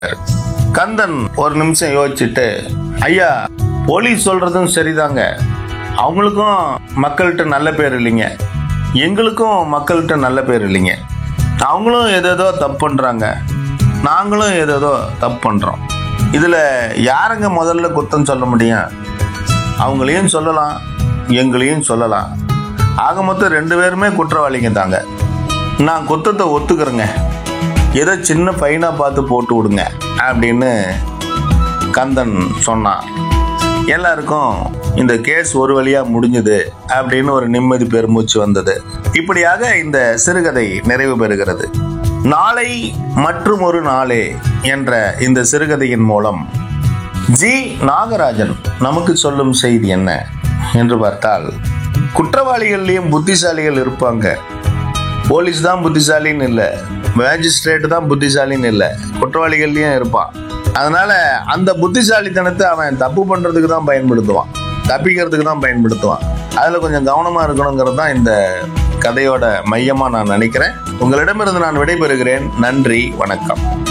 கந்தன் ஒரு நிமிஷம் யோசிச்சுட்டு ஐயா போலீஸ் சொல்றதும் சரிதாங்க அவங்களுக்கும் மக்கள்கிட்ட நல்ல பேர் இல்லைங்க எங்களுக்கும் மக்கள்கிட்ட நல்ல பேர் இல்லைங்க அவங்களும் ஏதேதோ தப்பு பண்றாங்க நாங்களும் ஏதேதோ தப்பு பண்றோம் இதுல யாருங்க முதல்ல குத்தம் சொல்ல முடியும் அவங்களையும் சொல்லலாம் எங்களையும் சொல்லலாம் ஆக மொத்தம் ரெண்டு பேருமே குற்றவாளிங்க தாங்க நான் குத்தத்தை ஒத்துக்கிறேங்க ஏதோ சின்ன ஃபைனாக பார்த்து போட்டு விடுங்க அப்படின்னு கந்தன் சொன்னான் எல்லாருக்கும் இந்த கேஸ் ஒரு வழியாக முடிஞ்சுது அப்படின்னு ஒரு நிம்மதி பெருமூச்சு வந்தது இப்படியாக இந்த சிறுகதை நிறைவு பெறுகிறது நாளை மற்றும் ஒரு நாளே என்ற இந்த சிறுகதையின் மூலம் ஜி நாகராஜன் நமக்கு சொல்லும் செய்தி என்ன என்று பார்த்தால் குற்றவாளிகள்லேயும் புத்திசாலிகள் இருப்பாங்க போலீஸ் தான் புத்திசாலின்னு இல்லை மேஜிஸ்ட்ரேட் தான் புத்திசாலின்னு இல்லை குற்றவாளிகள்லையும் இருப்பான் அதனால அந்த புத்திசாலித்தனத்தை அவன் தப்பு பண்றதுக்கு தான் பயன்படுத்துவான் தப்பிக்கிறதுக்கு தான் பயன்படுத்துவான் அதில் கொஞ்சம் கவனமாக இருக்கணுங்கிறது தான் இந்த கதையோட மையமாக நான் நினைக்கிறேன் உங்களிடமிருந்து நான் விடைபெறுகிறேன் நன்றி வணக்கம்